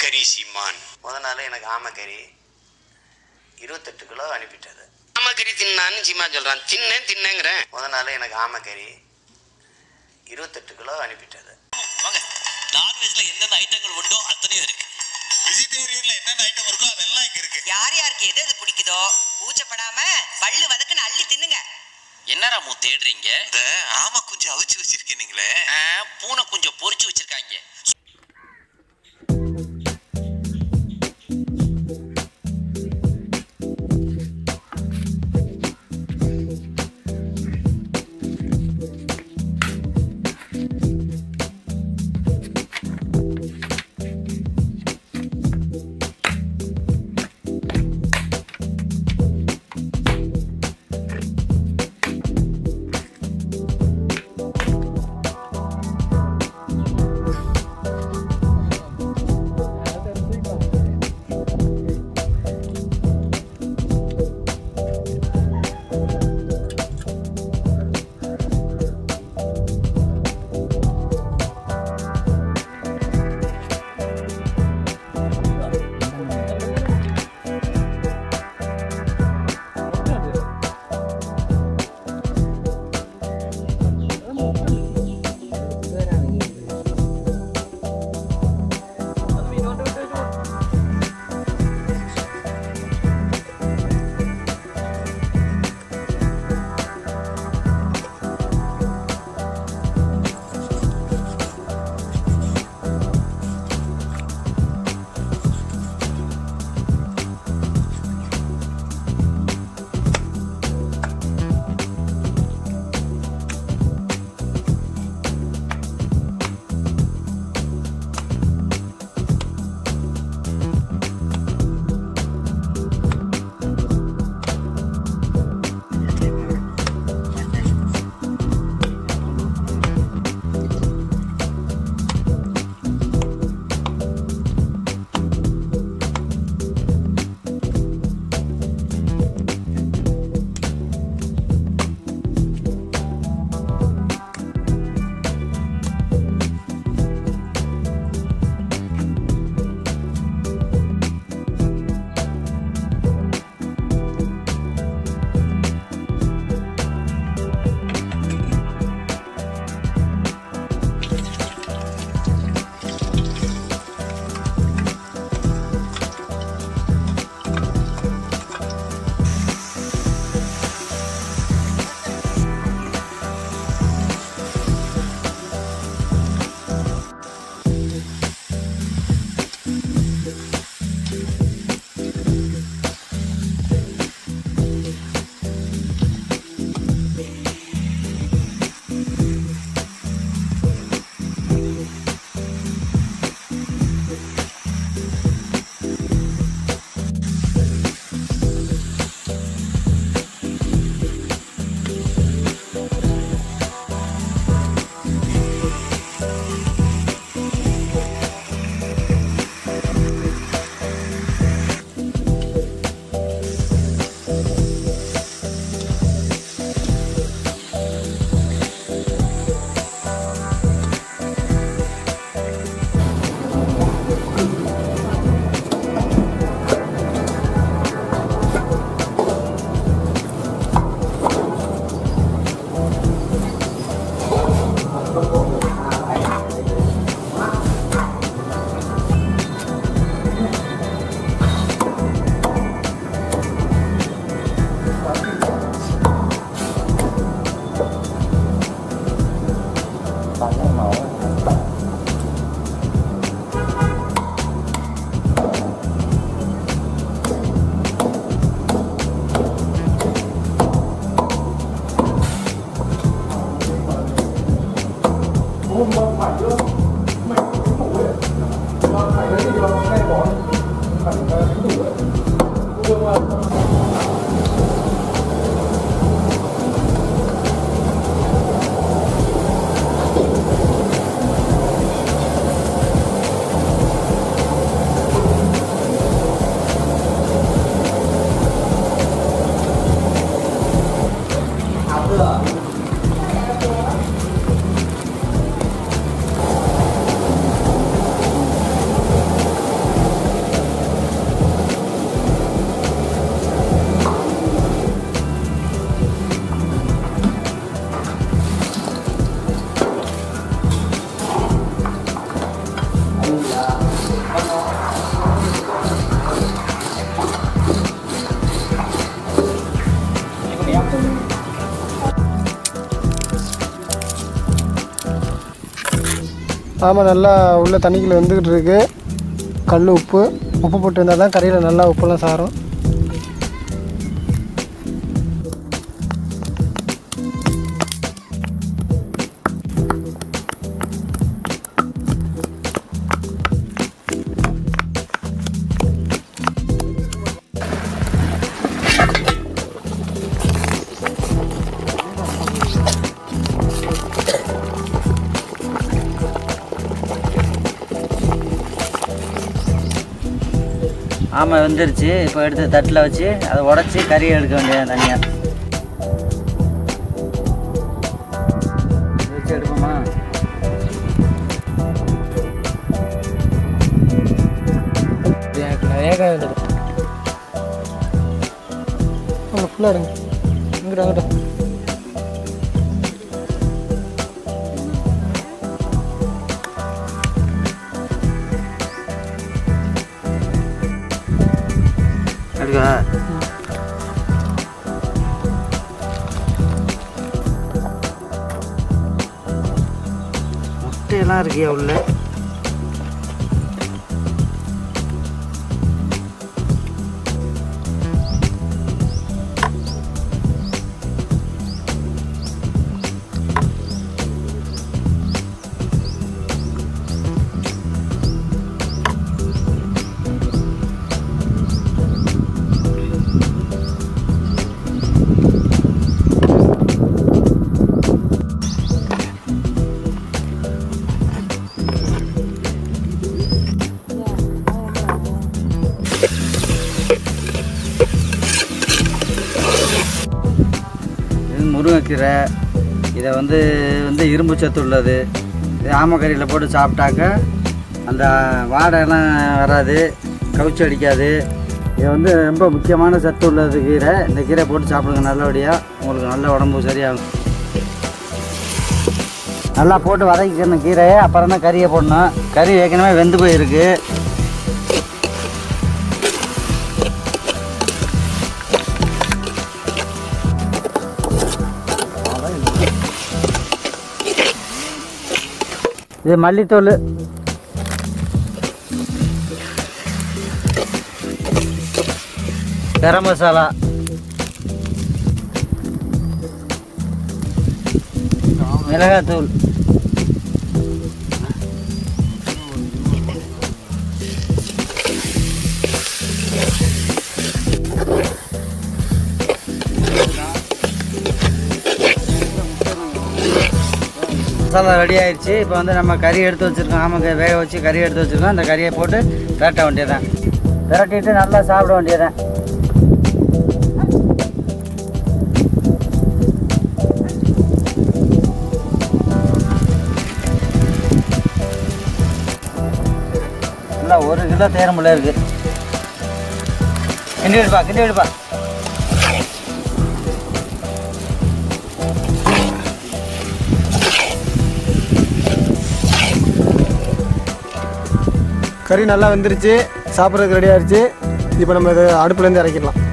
ஆமக்கறி சீமான் முத நாள் எனக்கு ஆமக்கறி இருபத்தெட்டு கிலோ அனுப்பிட்டது ஆமக்கறி தின்னான்னு சீமான் சொல்றான் தின்னேன் தின்னேங்கிறேன் முத நாள் எனக்கு ஆமக்கறி இருபத்தெட்டு கிலோ அனுப்பிட்டது வாங்க நான்வெஜ்ல என்னென்ன ஐட்டங்கள் உண்டோ அத்தனையும் இருக்கு வெஜிடேரியன்ல என்னென்ன ஐட்டம் இருக்கோ அதெல்லாம் இங்க இருக்கு யார் யாருக்கு எது எது பிடிக்குதோ கூச்சப்படாம பல்லு வதக்குன்னு அள்ளி தின்னுங்க என்ன ராமு தேடுறீங்க இந்த ஆமா கொஞ்சம் அவிச்சு வச்சிருக்கீங்களே ஆ, பூனை கொஞ்சம் பொரிச்சு வச்சிருக்காங்க Hãy subscribe cho kênh Ghiền Mì Gõ Để không bỏ lỡ ஆமாம் நல்லா உள்ள தண்ணிக்குள்ள வந்துக்கிட்டு இருக்கு கல் உப்பு உப்பு போட்டு இருந்தால் தான் கறியில் நல்லா உப்பெல்லாம் சாரும் ஆமாம் வெந்துருச்சு இப்போ எடுத்து தட்டில் வச்சு அதை உடச்சி கறி எடுக்க வேண்டியது தனியாக வச்சு எடுப்போமா வேக வேண்டியது ஃபுல்லாக எடுங்க இங்கிட்ட அங்கிட்ட எடுக்கா முட்டையெல்லாம் இருக்கியா உள்ள இது முருங்கைக்கீரை இதை வந்து வந்து இரும்பு சத்து உள்ளது இது ஆமக்கறியில் போட்டு சாப்பிட்டாக்க அந்த வாடையெல்லாம் வராது கவுச்சி அடிக்காது இது வந்து ரொம்ப முக்கியமான சத்து உள்ளது கீரை இந்த கீரை போட்டு சாப்பிடுங்க நல்லபடியாக உங்களுக்கு நல்ல உடம்பு சரியாகும் நல்லா போட்டு வதக்கிக்கணும் கீரையை அப்புறம் தான் கறியை போடணும் கறி ஏற்கனவே வெந்து போயிருக்கு இது மல்லித்தூள் கரம் மசாலா மிளகாத்தூள் மசாலா ரெடி ஆயிடுச்சு இப்போ வந்து நம்ம கறி எடுத்து வச்சுருக்கோம் ஆமாங்க வேக வச்சு கறி எடுத்து வச்சுருக்கோம் அந்த கறியை போட்டு பிரட்ட வேண்டியதான் பிரட்டிட்டு நல்லா சாப்பிட வேண்டியதான் நல்லா ஒரு கிலோ தேரமுள்ள இருக்கு கிண்டி விடுப்பா கிண்டி விடுப்பா கறி நல்லா வெந்துருச்சு சாப்பிட்றதுக்கு ரெடி ஆயிடுச்சு இப்போ நம்ம இதை அடுப்புலேருந்து இறக்கிடலாம்